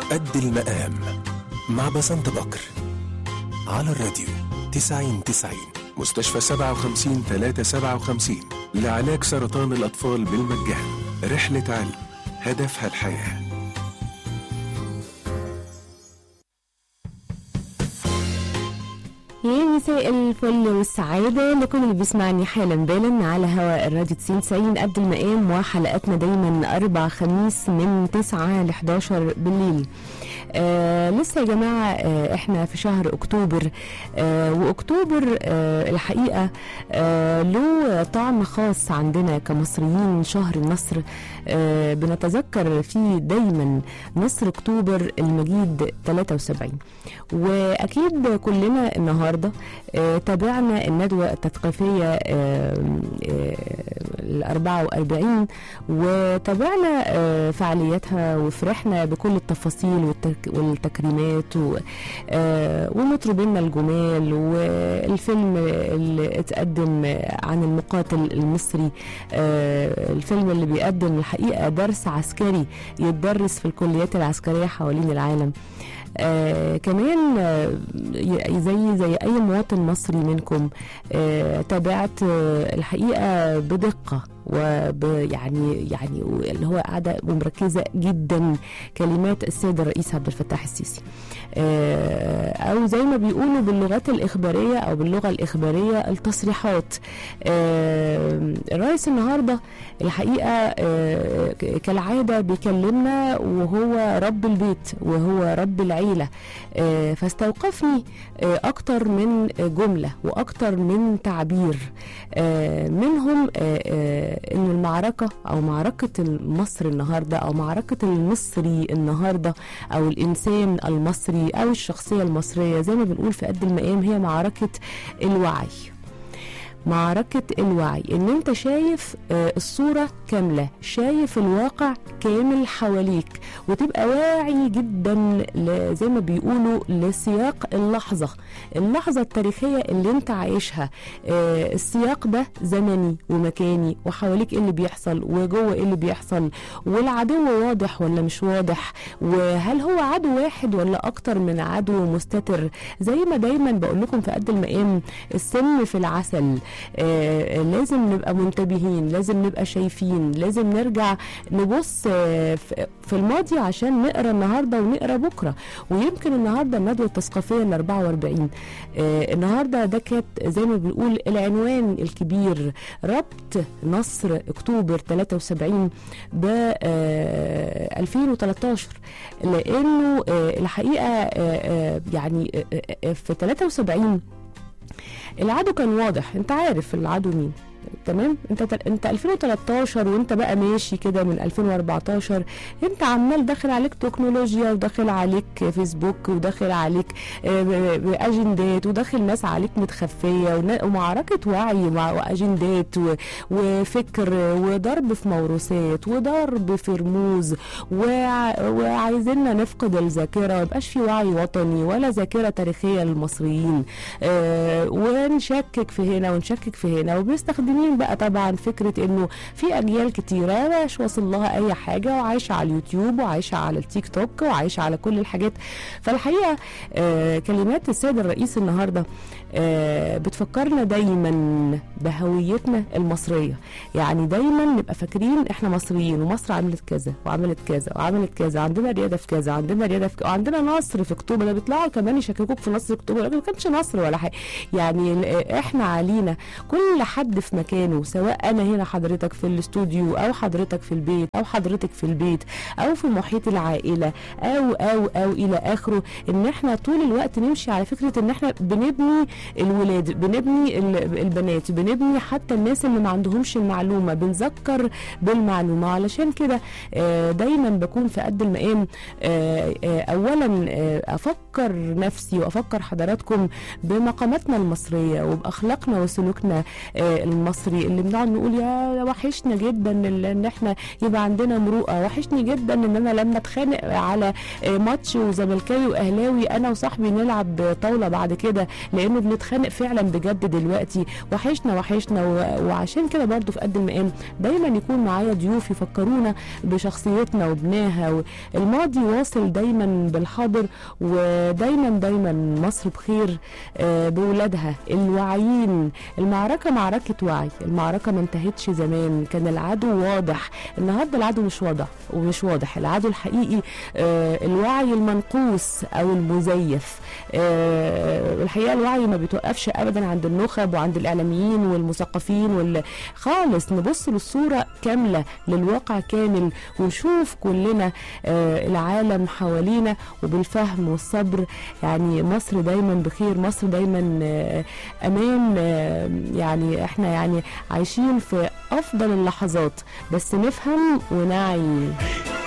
قد المقام مع بسنت بكر على الراديو 90 90 مستشفى 57 357 لعلاج سرطان الأطفال بالمجان رحلة علم هدفها الحياه يا مساء الفل والسعادة لكل اللي بيسمعني حالا بالا على هواء الراديو 90 90 قد المقام وحلقاتنا دايما أربع خميس من 9 ل 11 بالليل آه لسه يا جماعة آه احنا في شهر اكتوبر آه واكتوبر آه الحقيقة آه له طعم خاص عندنا كمصريين شهر النصر آه بنتذكر فيه دايما نصر اكتوبر المجيد 73 واكيد كلنا النهارده آه تابعنا الندوة التثقيفية آه آه ال 44 وتابعنا آه فعالياتها وفرحنا بكل التفاصيل والتك والتكريمات و... آه ومطربين الجمال والفيلم اللي اتقدم عن المقاتل المصري آه الفيلم اللي بيقدم الحقيقة درس عسكري يتدرس في الكليات العسكرية حوالين العالم آه كمان آه زي زي اي مواطن مصري منكم آه تابعت آه الحقيقه بدقه وب يعني يعني اللي هو قاعده ومركزه جدا كلمات السيد الرئيس عبد الفتاح السيسي آه او زي ما بيقولوا باللغات الاخباريه او باللغه الاخباريه التصريحات آه الرئيس النهارده الحقيقه آه كالعاده بيكلمنا وهو رب البيت وهو رب العيله آه فاستوقفني آه اكتر من جمله واكتر من تعبير آه منهم آه آه ان المعركه او معركه مصر النهارده او معركه المصري النهارده او الانسان المصري او الشخصيه المصريه زي ما بنقول في قد المقام هي معركه الوعي معركة الوعي ان انت شايف الصورة كاملة شايف الواقع كامل حواليك وتبقى واعي جدا زي ما بيقولوا لسياق اللحظة اللحظة التاريخية اللي انت عايشها السياق ده زمني ومكاني وحواليك ايه اللي بيحصل وجوه ايه اللي بيحصل والعدو واضح ولا مش واضح وهل هو عدو واحد ولا اكتر من عدو مستتر زي ما دايما بقول لكم في قد المقام السم في العسل آه لازم نبقى منتبهين لازم نبقى شايفين لازم نرجع نبص آه في الماضي عشان نقرا النهارده ونقرا بكره ويمكن النهارده الندوه التثقيفيه ال 44 آه النهارده ده كانت زي ما بنقول العنوان الكبير ربط نصر اكتوبر 73 ب 2013 لانه الحقيقه يعني في 73 العدو كان واضح انت عارف العدو مين تمام انت انت 2013 وانت بقى ماشي كده من 2014 انت عمال داخل عليك تكنولوجيا وداخل عليك فيسبوك وداخل عليك اجندات وداخل ناس عليك متخفيه ومعركه وعي واجندات وفكر وضرب في موروثات وضرب في رموز وعايزيننا نفقد الذاكره ما يبقاش في وعي وطني ولا ذاكره تاريخيه للمصريين اه ونشكك في هنا ونشكك في هنا وبنستخدم مستخدمين بقى طبعا فكره انه في اجيال كتيره مش واصل لها اي حاجه وعايشه على اليوتيوب وعايشه على التيك توك وعايشه على كل الحاجات فالحقيقه آه كلمات السيد الرئيس النهارده آه بتفكرنا دايما بهويتنا المصريه يعني دايما نبقى فاكرين احنا مصريين ومصر عملت كذا وعملت كذا وعملت كذا عندنا رياده في كذا عندنا رياده في كذا وعندنا نصر في اكتوبر ده بيطلعوا كمان يشككوك في نصر اكتوبر ما كانش نصر ولا حاجه يعني احنا علينا كل حد في مكانه سواء انا هنا حضرتك في الاستوديو او حضرتك في البيت او حضرتك في البيت او في محيط العائله او او او الى اخره ان احنا طول الوقت نمشي على فكره ان احنا بنبني الولاد بنبني البنات بنبني حتى الناس اللي ما عندهمش المعلومه بنذكر بالمعلومه علشان كده دايما بكون في قد المقام اولا افكر نفسي وافكر حضراتكم بمقاماتنا المصريه وباخلاقنا وسلوكنا المصري المصري اللي بنقعد نقول يا وحشنا جدا ال- ان احنا يبقى عندنا مروءه وحشني جدا ان انا لما اتخانق على آه، ماتش وزملكاوي واهلاوي انا وصاحبي نلعب طاوله بعد كده لانه بنتخانق فعلا بجد دلوقتي وحشنا وحشنا و- وعشان كده برضو في قد المقام دايما يكون معايا ضيوف يفكرونا بشخصيتنا وبناها الماضي واصل دايما بالحاضر ودايما دايما مصر بخير آه، بولادها الواعيين المعركة معركة وعي المعركة ما انتهتش زمان كان العدو واضح النهاردة العدو مش واضح ومش واضح العدو الحقيقي آه، الوعي المنقوص أو المزيف آه، الحقيقة الوعي ما بيتوقفش أبدا عند النخب وعند الإعلاميين والمثقفين وال... خالص نبص للصورة كاملة للواقع كامل ونشوف كلنا آه، العالم حوالينا وبالفهم والصبر يعني مصر دايما بخير مصر دايما آه، امان آه، يعني احنا يعني عايشين في افضل اللحظات بس نفهم ونعي